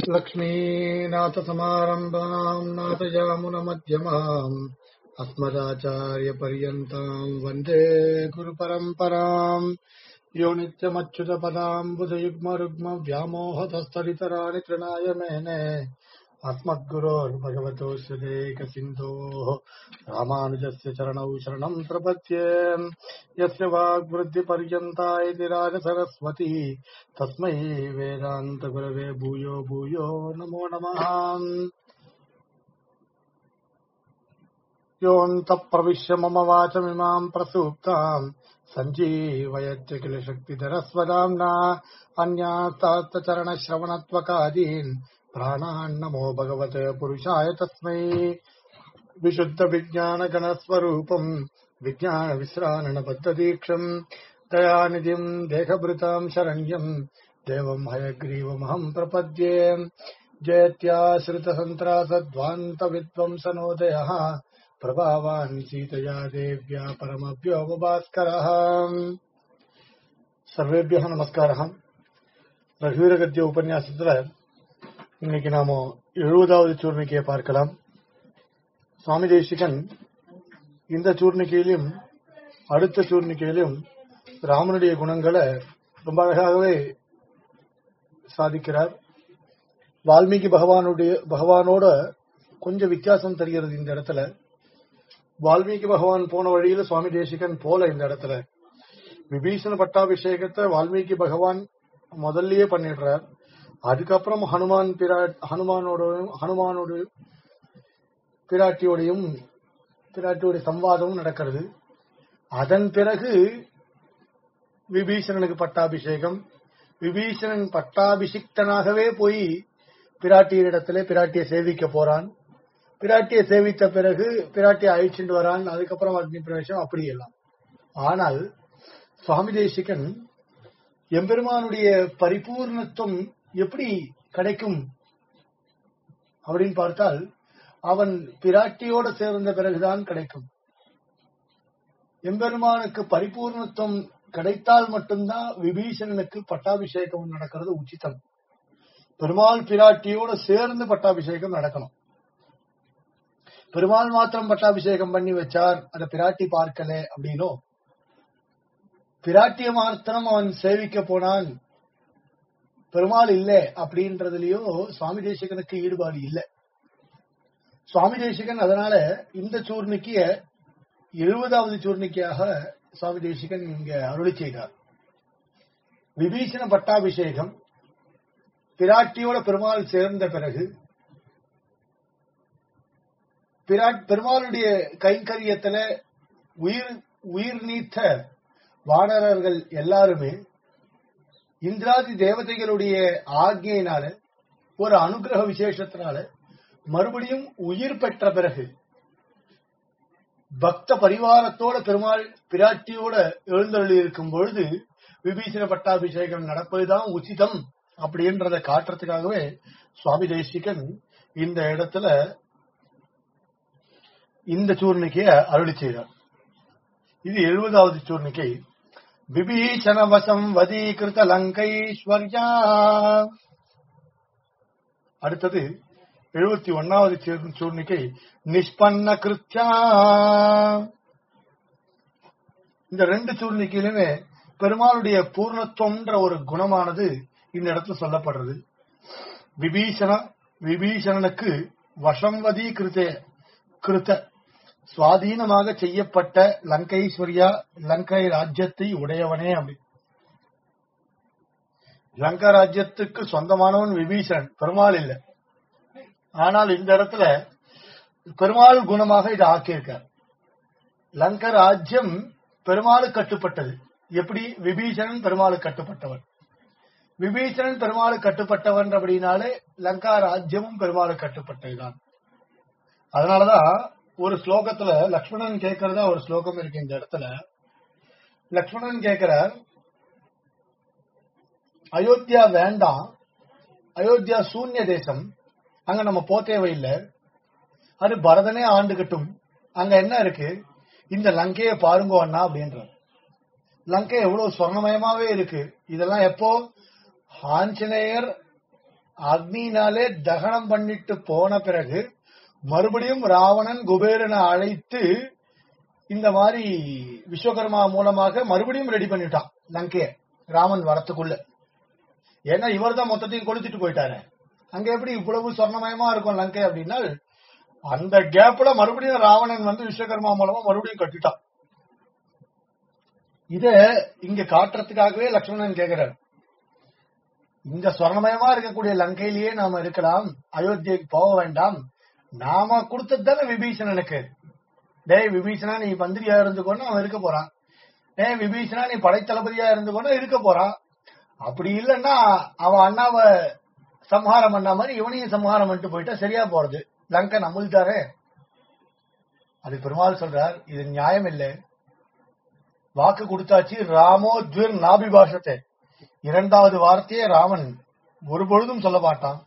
लक्ष्मीनाथसमारम्भाम् नाथयामुनमध्यमाम् अस्मदाचार्यपर्यन्ताम् वन्दे गुरुपरम्पराम् यो नित्यमच्युतपदाम् बुधयुग्मरुग्मव्यामोहतस्तरितराणि तृणाय मेने अस्मद्गुरोर्भगवतोऽस्य देकसिन्धोः रामानुजस्य चरणौ शरणम् प्रपद्ये यस्य वाग्वृद्धिपर्यन्ता इति राजसरस्वती तस्मै वेदान्तगुरवे भूयो भूयो नमो नमः योऽन्तःप्रविश्य मम वाचमिमाम् प्रसूक्ताम् सञ्जीवयत्य किल शक्तिधरस्वदाम्ना अन्यास्तात्तचरणश्रवणत्वकादीन् प्राणान्नमो भगवते पुरुषाय तस्मै विशुद्धविज्ञानगणस्वरूपम् विज्ञानविश्राणबद्धदीक्षम् दयानिधिम् देहभृताम् शरण्यम् देवम् हयग्रीवमहम् प्रपद्ये जयत्याश्रितसन्त्रासध्वान्तविद्वंसनोदयः प्रभावान् सीतया देव्या परमव्योमभास्करः सर्वेभ्यः நமஸ்காரः ரகுவீரகத்திய உபன்யாசத்துல இன்னைக்கு நாம எழுபதாவது சூர்ணிக்கையை பார்க்கலாம் சுவாமி தேசிகன் இந்த சூர்ணிக்கையிலும் அடுத்த சூர்ணிக்கையிலும் ராமனுடைய குணங்களை ரொம்ப அழகாகவே சாதிக்கிறார் வால்மீகி பகவானுடைய பகவானோட கொஞ்சம் வித்தியாசம் தெரிகிறது இந்த இடத்துல வால்மீகி பகவான் போன வழியில சுவாமி தேசிகன் போல இந்த இடத்துல விபீஷண பட்டாபிஷேகத்தை வால்மீகி பகவான் முதல்லயே பண்ணிடுறார் அதுக்கப்புறம் ஹனுமான் பிரா ஹனுமானோடையும் ஹனுமானோடையும் பிராட்டியோடையும் பிராட்டியோடைய சம்வாதமும் நடக்கிறது அதன் பிறகு விபீஷணனுக்கு பட்டாபிஷேகம் விபீஷணன் பட்டாபிஷிக்தனாகவே போய் பிராட்டியரிடத்திலே பிராட்டியை சேவிக்க போறான் பிராட்டியை சேவித்த பிறகு பிராட்டியை அழிச்சுட்டு வரான் அதுக்கப்புறம் அக்னி பிரவேசம் அப்படி எல்லாம் ஆனால் சுவாமி தேசிகன் எம்பெருமானுடைய பரிபூர்ணத்துவம் எப்படி கிடைக்கும் அப்படின்னு பார்த்தால் அவன் பிராட்டியோட சேர்ந்த பிறகுதான் கிடைக்கும் எம்பெருமானுக்கு பரிபூர்ணத்துவம் கிடைத்தால் மட்டும்தான் விபீஷணனுக்கு பட்டாபிஷேகம் நடக்கிறது உச்சிதம் பெருமாள் பிராட்டியோட சேர்ந்து பட்டாபிஷேகம் நடக்கணும் பெருமாள் மாத்திரம் பட்டாபிஷேகம் பண்ணி வச்சார் அதை பிராட்டி பார்க்கல அப்படின்னோ பிராட்டிய மாத்திரம் அவன் சேவிக்க போனான் பெருமாள் இல்ல அப்படின்றதுலயோ சுவாமி தேசிகனுக்கு ஈடுபாடு இல்லை சுவாமி தேசிகன் அதனால இந்த சூர்ணிக்கிய எழுபதாவது சூர்ணிக்கையாக சுவாமி தேசிகன் இங்க அருளி செய்தார் விபீஷண பட்டாபிஷேகம் பிராட்டியோட பெருமாள் சேர்ந்த பிறகு பிராட் பெருமாளுடைய கைங்கரியத்துல உயிர் உயிர் நீத்த வானரர்கள் எல்லாருமே இந்திராதி தேவதைகளுடைய ஆக்ஞையினால ஒரு அனுகிரக விசேஷத்தினால மறுபடியும் உயிர் பெற்ற பிறகு பக்த பரிவாரத்தோட பெருமாள் பிராட்டியோட எழுந்தருளி இருக்கும் பொழுது விபீஷண பட்டாபிஷேகம் நடப்பதுதான் உச்சிதம் அப்படின்றத காட்டுறதுக்காகவே சுவாமி தேசிகன் இந்த இடத்துல இந்த சூர்ணிக்கைய அருளி செய்தார் இது எழுபதாவது சூர்ணிக்கை விபீஷண வசம் வதீகிருத லங்கைஸ்வர்யா அடுத்தது எழுபத்தி ஒன்னாவது சூர்ணிக்கை நிஷ்பன்ன கிருத்தியா இந்த ரெண்டு சூர்ணிக்கையிலுமே பெருமாளுடைய பூர்ணத்துவம்ன்ற ஒரு குணமானது இந்த இடத்துல சொல்லப்படுறது விபீஷண விபீஷணனுக்கு வசம்வதி கிருத்த கிருத்த சுவாதீனமாக செய்யப்பட்ட லங்கைஸ்வரியா லங்கை ராஜ்யத்தை உடையவனே அப்படி லங்கா ராஜ்யத்துக்கு சொந்தமானவன் விபீஷணன் பெருமாள் இல்லை ஆனால் இந்த இடத்துல பெருமாள் குணமாக இதை ஆக்கியிருக்கார் லங்க ராஜ்யம் பெருமாளு கட்டுப்பட்டது எப்படி விபீஷணன் பெருமாளு கட்டுப்பட்டவன் விபீஷணன் பெருமாளு கட்டுப்பட்டவன் அப்படின்னாலே லங்கா ராஜ்யமும் பெருமாளு கட்டுப்பட்டதுதான் அதனாலதான் ஒரு ஸ்லோகத்துல லக்ஷ்மணன் கேட்கறதா ஒரு ஸ்லோகம் இருக்கு இந்த இடத்துல லக்ஷ்மணன் கேட்கிறார் அயோத்தியா வேண்டாம் அயோத்தியா சூன்ய தேசம் அங்க நம்ம போ தேவையில்லை அது பரதனே ஆண்டுகட்டும் அங்க என்ன இருக்கு இந்த லங்கைய பாருங்க அண்ணா அப்படின்ற லங்கை எவ்வளவு சொர்ணமயமாவே இருக்கு இதெல்லாம் எப்போ ஆஞ்சநேயர் அக்னினாலே தகனம் பண்ணிட்டு போன பிறகு மறுபடியும் ராவணன் குபேரனை அழைத்து இந்த மாதிரி விஸ்வகர்மா மூலமாக மறுபடியும் ரெடி பண்ணிட்டான் லங்கைய ராமன் வரத்துக்குள்ள ஏன்னா இவர் தான் மொத்தத்தையும் கொளுத்திட்டு போயிட்டாரு அங்க எப்படி இவ்வளவு சொர்ணமயமா இருக்கும் லங்கை அப்படின்னா அந்த கேப்ல மறுபடியும் ராவணன் வந்து விஸ்வகர்மா மூலமா மறுபடியும் கட்டிட்டான் இத இங்க காட்டுறதுக்காகவே லக்ஷ்மணன் கேக்குறாரு இந்த சொர்ணமயமா இருக்கக்கூடிய லங்கையிலேயே நாம இருக்கலாம் அயோத்தியைக்கு போக வேண்டாம் நாம கொடுத்தது தானே விபீஷணனுக்கு டேய் விபீஷணா நீ மந்திரியா இருந்துக்கோன்னு அவன் இருக்க போறான் டேய் விபீஷணா நீ படைத்தளபதியா இருந்துக்கோன்னு இருக்க போறான் அப்படி இல்லைன்னா அவன் அண்ணாவை சம்ஹாரம் பண்ண மாதிரி இவனையும் சம்ஹாரம் பண்ணிட்டு போயிட்டா சரியா போறது லங்கை நம்மள்தாரே அது பெருமாள் சொல்றார் இது நியாயம் இல்லை வாக்கு கொடுத்தாச்சு ராமோ துர் நாபிபாஷத்தை இரண்டாவது வார்த்தையே ராமன் ஒரு பொழுதும் சொல்ல மாட்டான்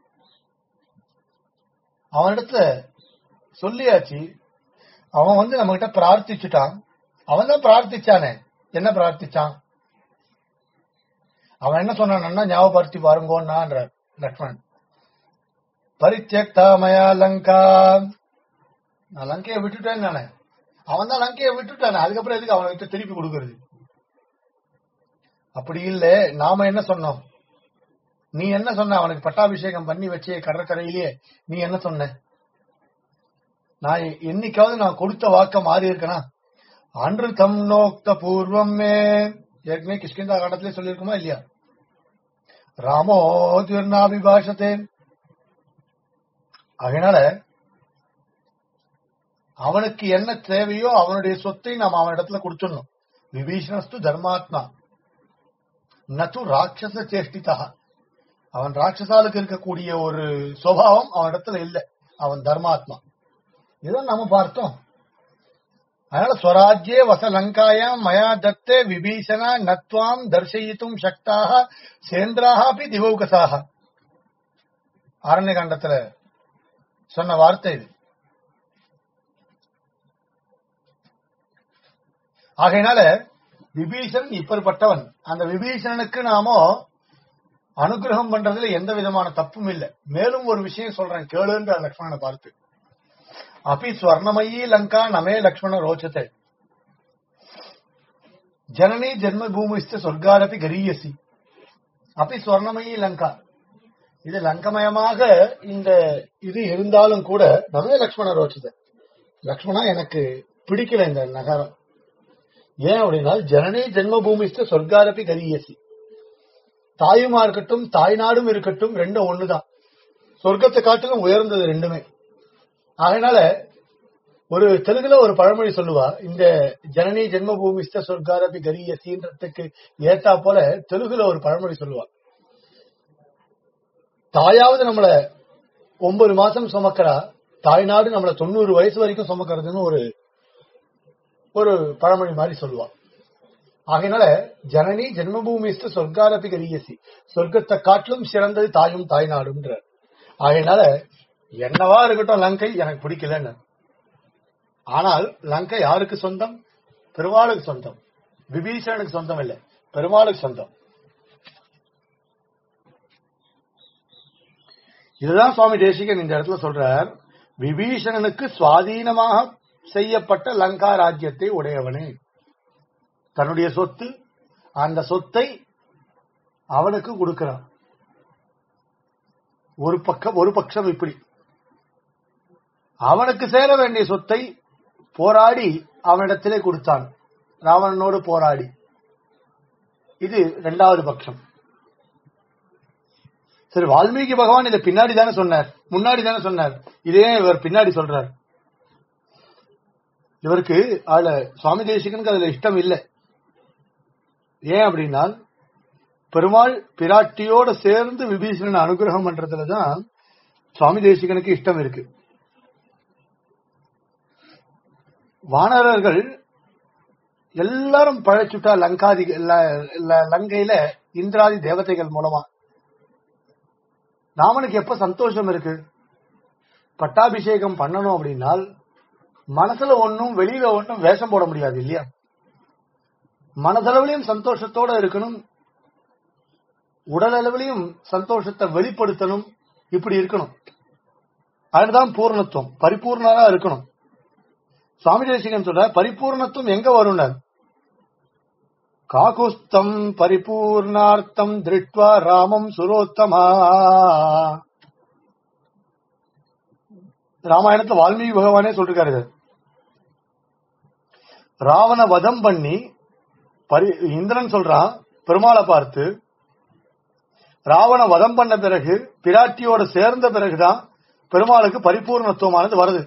அவனிடத்துல சொல்லியாச்சு அவன் வந்து நம்ம கிட்ட பிரார்த்திச்சுட்டான் அவன் தான் பிரார்த்திச்சானே என்ன பிரார்த்திச்சான் அவன் என்ன சொன்னான்னா ஞாபகப்படுத்தி பாருங்கோன்னான்ற லக்ஷ்மணன் பரிச்சேக்தா மயா லங்கா நான் லங்கையை விட்டுட்டேன் நானே அவன் தான் லங்கையை விட்டுட்டானே அதுக்கப்புறம் எதுக்கு அவன்கிட்ட திருப்பி கொடுக்கறது அப்படி இல்ல நாம என்ன சொன்னோம் நீ என்ன சொன்ன அவனுக்கு பட்டாபிஷேகம் பண்ணி வச்சு கடற்கரையிலேயே நீ என்ன சொன்ன நான் என்னைக்காவது நான் கொடுத்த வாக்க மாறி இருக்கனா அன்று தம் நோக்த பூர்வமே ஏற்கனவே கிஷ்கிந்தா காண்டத்திலே சொல்லியிருக்குமா இல்லையா ராமோ திருநாபிபாஷத்தே அதனால அவனுக்கு என்ன தேவையோ அவனுடைய சொத்தை நாம் அவன் இடத்துல கொடுத்துடணும் விபீஷணஸ்து தர்மாத்மா நது ராட்சச சேஷ்டிதா அவன் ராட்சசாலுக்கு இருக்கக்கூடிய ஒரு சுவாவம் அவன் இடத்துல இல்ல அவன் தர்மாத்மா இதான் நாம பார்த்தோம் அதனால ஸ்வராஜ்யே வசலங்காயாம் மயா தத்தே விபீஷண நத்வாம் தர்சயித்தும் சக்தாக சேந்திராக அப்படி திவௌகசாக ஆரண்ய காண்டத்துல சொன்ன வார்த்தை இது ஆகையினால விபீஷன் இப்பேற்பட்டவன் அந்த விபீஷணனுக்கு நாமோ அனுகிரகம் பண்றதுல எந்த விதமான தப்பும் இல்லை மேலும் ஒரு விஷயம் சொல்றேன் கேளுன்ற லக்ஷ்மணனை பார்த்து அப்பி ஸ்வர்ணமயி லங்கா நமே லக்ஷ்மண ரோச்சத்தை ஜனனி ஜென்மபூமிஸ்த சொர்க்காரப்பி கரியசி அப்பி ஸ்வர்ணமயி லங்கா இது லங்கமயமாக இந்த இது இருந்தாலும் கூட நமே லக்ஷ்மண ரோச்சத்தை லக்ஷ்மணா எனக்கு பிடிக்கல இந்த நகரம் ஏன் அப்படின்னா ஜனனி ஜென்மபூமிஸ்த சொர்க்காரப்பி கரியசி தாயுமா இருக்கட்டும் தாய்நாடும் இருக்கட்டும் ரெண்டும் ஒண்ணுதான் சொர்க்கத்தை காட்டிலும் உயர்ந்தது ரெண்டுமே அதனால ஒரு தெலுங்குல ஒரு பழமொழி சொல்லுவா இந்த ஜனனி ஜென்மபூமிஸ்த சொர்க்காரபி கரியசின்றதுக்கு ஏத்தா போல தெலுங்குல ஒரு பழமொழி சொல்லுவா தாயாவது நம்மள ஒன்பது மாசம் சுமக்கிறா தாய்நாடு நம்மள தொண்ணூறு வயசு வரைக்கும் சுமக்கிறதுன்னு ஒரு ஒரு பழமொழி மாதிரி சொல்லுவா ஆகையினால ஜனனி ஜென்மபூமிஸ்து சொர்க்காரபி கரியசி சொர்க்கத்தை காட்டிலும் சிறந்தது தாயும் தாய்நாடுன்ற ஆகையினால என்னவா இருக்கட்டும் லங்கை எனக்கு பிடிக்கலன்னு ஆனால் லங்கை யாருக்கு சொந்தம் பெருமாளுக்கு சொந்தம் விபீஷணனுக்கு சொந்தம் இல்லை பெருமாளுக்கு சொந்தம் இதுதான் சுவாமி தேசிகன் இந்த இடத்துல சொல்றார் விபீஷணனுக்கு சுவாதீனமாக செய்யப்பட்ட லங்கா ராஜ்யத்தை உடையவனே தன்னுடைய சொத்து அந்த சொத்தை அவனுக்கு கொடுக்கிறான் ஒரு பக்கம் ஒரு பட்சம் இப்படி அவனுக்கு சேர வேண்டிய சொத்தை போராடி அவனிடத்திலே கொடுத்தான் ராவணனோடு போராடி இது இரண்டாவது பட்சம் சரி வால்மீகி பகவான் இதை பின்னாடி தானே சொன்னார் முன்னாடி தானே சொன்னார் இதே இவர் பின்னாடி சொல்றார் இவருக்கு அதுல சுவாமி தேசிகனுக்கு அதுல இஷ்டம் இல்லை ஏன் அப்படின்னா பெருமாள் பிராட்டியோட சேர்ந்து விபீஷணன் அனுகிரகம் பண்றதுலதான் சுவாமி தேசிகனுக்கு இஷ்டம் இருக்கு வானரர்கள் எல்லாரும் பழைச்சுட்டா லங்காதி ல- ல- லங்கையில இந்திராதி தேவதைகள் மூலமா ராமனுக்கு எப்ப சந்தோஷம் இருக்கு பட்டாபிஷேகம் பண்ணணும் அப்படின்னால் மனசுல ஒண்ணும் வெளியில ஒண்ணும் வேஷம் போட முடியாது இல்லையா மனதளவிலையும் சந்தோஷத்தோட இருக்கணும் உடல் அளவிலையும் சந்தோஷத்தை வெளிப்படுத்தணும் இப்படி இருக்கணும் அதுதான் பூர்ணத்துவம் பரிபூர்ணரா இருக்கணும் சுவாமி தேசிகன் சொல்ற பரிபூர்ணத்துவம் எங்க வரும்னார் காகுஸ்தம் பரிபூர்ணார்த்தம் திருட்வா ராமம் சுரோத்தமா ராமாயணத்துல வால்மீகி பகவானே சொல்லிருக்காரு இது. ராவண வதம் பண்ணி பரி இந்திரன் சொல்றான் பெருமாளை பார்த்து ராவண வதம் பண்ண பிறகு பிராட்டியோட சேர்ந்த பிறகுதான் பெருமாளுக்கு பரிபூர்ணத்துவமானது வருது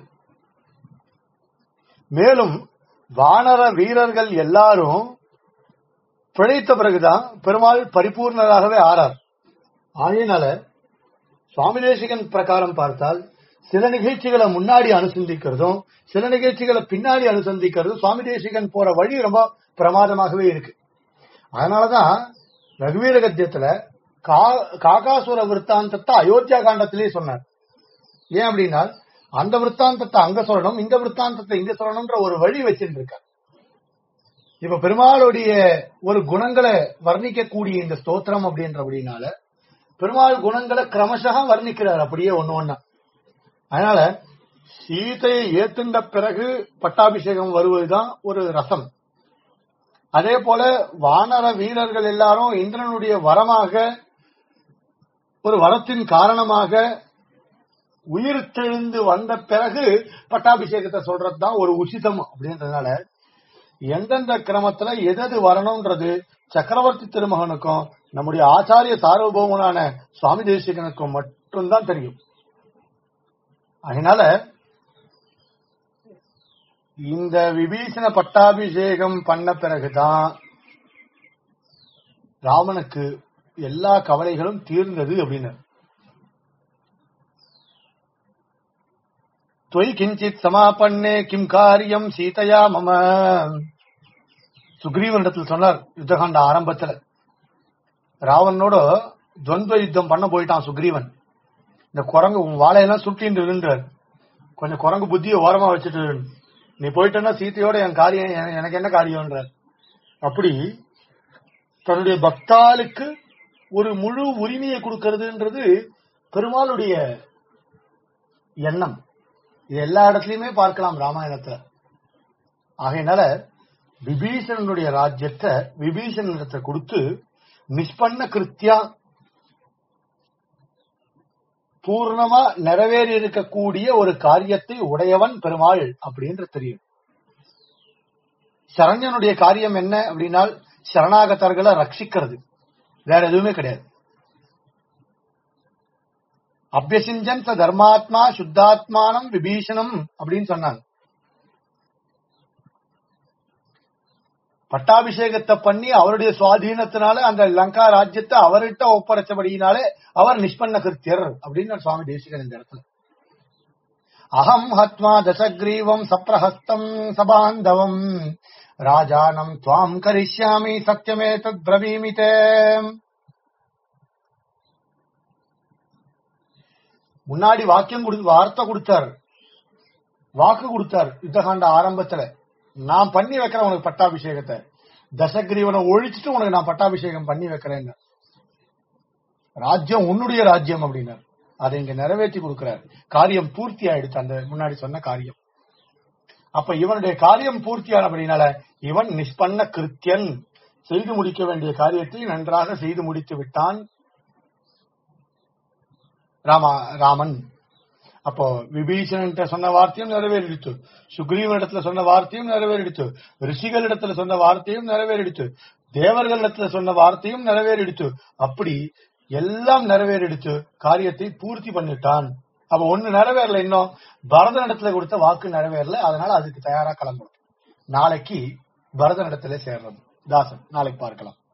மேலும் வானர வீரர்கள் எல்லாரும் பிழைத்த பிறகுதான் பெருமாள் பரிபூர்ணராகவே ஆறார் ஆகையினால சுவாமி தேசிகன் பிரகாரம் பார்த்தால் சில நிகழ்ச்சிகளை முன்னாடி அனுசந்திக்கிறதும் சில நிகழ்ச்சிகளை பின்னாடி அனுசந்திக்கிறதும் சுவாமி தேசிகன் போற வழி ரொம்ப பிரமாதமாகவே இருக்கு அதனாலதான் ரகுவீர கத்தியத்துல கா- காகாசுர விற்த்தாந்தத்தை அயோத்தியா காண்டத்திலே சொன்னார் ஏன் அப்படின்னா அந்த விற்த்தாந்தத்தை அங்க சொல்லணும் இந்த விற்த்தாந்தத்தை இங்க சொல்லணும்ன்ற ஒரு வழி வச்சுட்டு இருக்கார் இப்ப பெருமாளுடைய ஒரு குணங்களை வர்ணிக்கக்கூடிய இந்த ஸ்தோத்திரம் அப்படின்றபடினால பெருமாள் குணங்களை கிரமசக வர்ணிக்கிறார் அப்படியே ஒண்ணு ஒண்ணா அதனால சீதையை ஏத்துண்ட பிறகு பட்டாபிஷேகம் வருவதுதான் ஒரு ரசம் அதே போல வானர வீரர்கள் எல்லாரும் இந்திரனுடைய வரமாக ஒரு வரத்தின் காரணமாக உயிர் தெழுந்து வந்த பிறகு பட்டாபிஷேகத்தை சொல்றதுதான் ஒரு உசிதம் அப்படின்றதுனால எந்தெந்த கிரமத்துல எதது வரணும்ன்றது சக்கரவர்த்தி திருமகனுக்கும் நம்முடைய ஆச்சாரிய சார்வபௌமனான சுவாமி தேசிகனுக்கும் மட்டும்தான் தெரியும் அதனால இந்த விபீஷண பட்டாபிஷேகம் பண்ண பிறகுதான் ராமனுக்கு எல்லா கவலைகளும் தீர்ந்தது அப்படின்னு தொய் கிஞ்சித் சமாபன்னே கிம் காரியம் சீதையா மம சுக்ரீவனிடத்தில் சொன்னார் யுத்தகாண்ட ஆரம்பத்துல ராவனோட துவந்த யுத்தம் பண்ண போயிட்டான் சுக்ரீவன் இந்த குரங்கு உன் வாழையெல்லாம் சுட்டின்னு இருன்றார் கொஞ்சம் குரங்கு புத்திய ஓரமா வச்சுட்டு இரு. நீ போயிட்டன்னா சீத்தையோட என் காரியம் எ- எனக்கு என்ன காரியம்ன்றார் அப்படி தன்னுடைய பக்தாளுக்கு ஒரு முழு உரிமையை கொடுக்கறதுன்றது பெருமாளுடைய எண்ணம் இது எல்லா இடத்துலயுமே பார்க்கலாம் ராமாயணத்துல ஆகையினால விபீஷணனுடைய ராஜ்யத்தை விபீஷணனிடத்தை கொடுத்து நிஷ்பண்ண கிருத்தியா பூர்ணமா நிறைவேறி இருக்கக்கூடிய ஒரு காரியத்தை உடையவன் பெருமாள் அப்படின்ற தெரியும் சரண்யனுடைய காரியம் என்ன அப்படின்னா சரணாகதர்களை ரட்சிக்கிறது வேற எதுவுமே கிடையாது அபியசிஞ்சன் ச தர்மாத்மா சுத்தாத்மானம் விபீஷணம் அப்படின்னு சொன்னாங்க பட்டாபிஷேகத்தை பண்ணி அவருடைய சுவாதீனத்தினால அந்த லங்கா ராஜ்யத்தை அவர்கிட்ட ஒப்படைச்சபடியினாலே அவர் நிஷ்பண்ண கிருத்தியர் அப்படின்னு சுவாமி தேசிகன் இந்த இடத்துல அகம் ஹத்மா தசக்ரீவம் சப்ரஹஸ்தம் சபாந்தவம் ராஜானம் துவாம் கரிஷ்யாமி சத்தியமே தத் பிரவீமிதே முன்னாடி வாக்கியம் கொடு வார்த்தை கொடுத்தார் வாக்கு கொடுத்தார் யுத்தகாண்ட ஆரம்பத்துல நான் பண்ணி வைக்கிறேன் உனக்கு பட்டாபிஷேகத்தை தசகிரீவனை ஒழிச்சிட்டு உனக்கு நான் பட்டாபிஷேகம் பண்ணி வைக்கிறேன் ராஜ்யம் உன்னுடைய ராஜ்யம் அப்படின்னார் அதை இங்க நிறைவேற்றி கொடுக்கிறார் காரியம் பூர்த்தி ஆயிடுச்சு அந்த முன்னாடி சொன்ன காரியம் அப்ப இவனுடைய காரியம் பூர்த்தியான அப்படின்னால இவன் நிஷ்பண்ண கிருத்தியன் செய்து முடிக்க வேண்டிய காரியத்தை நன்றாக செய்து முடித்து விட்டான் ராமா ராமன் அப்போ விபீஷணன் சொன்ன வார்த்தையும் நிறைவேறிடுச்சு சுக்ரீவனிடத்துல சொன்ன வார்த்தையும் நிறைவேறிடுச்சு ரிஷிகளிடத்துல சொன்ன வார்த்தையும் நிறைவேறிடுச்சு தேவர்களிடத்துல சொன்ன வார்த்தையும் நிறைவேறிடுச்சு அப்படி எல்லாம் நிறைவேறிடுச்சு காரியத்தை பூர்த்தி பண்ணிட்டான் அப்ப ஒண்ணு நிறைவேறல இன்னும் பரதனிடத்துல கொடுத்த வாக்கு நிறைவேறல அதனால அதுக்கு தயாரா கிளம்பணும் நாளைக்கு பரதனிடத்துல சேர்றது தாசன் நாளைக்கு பார்க்கலாம்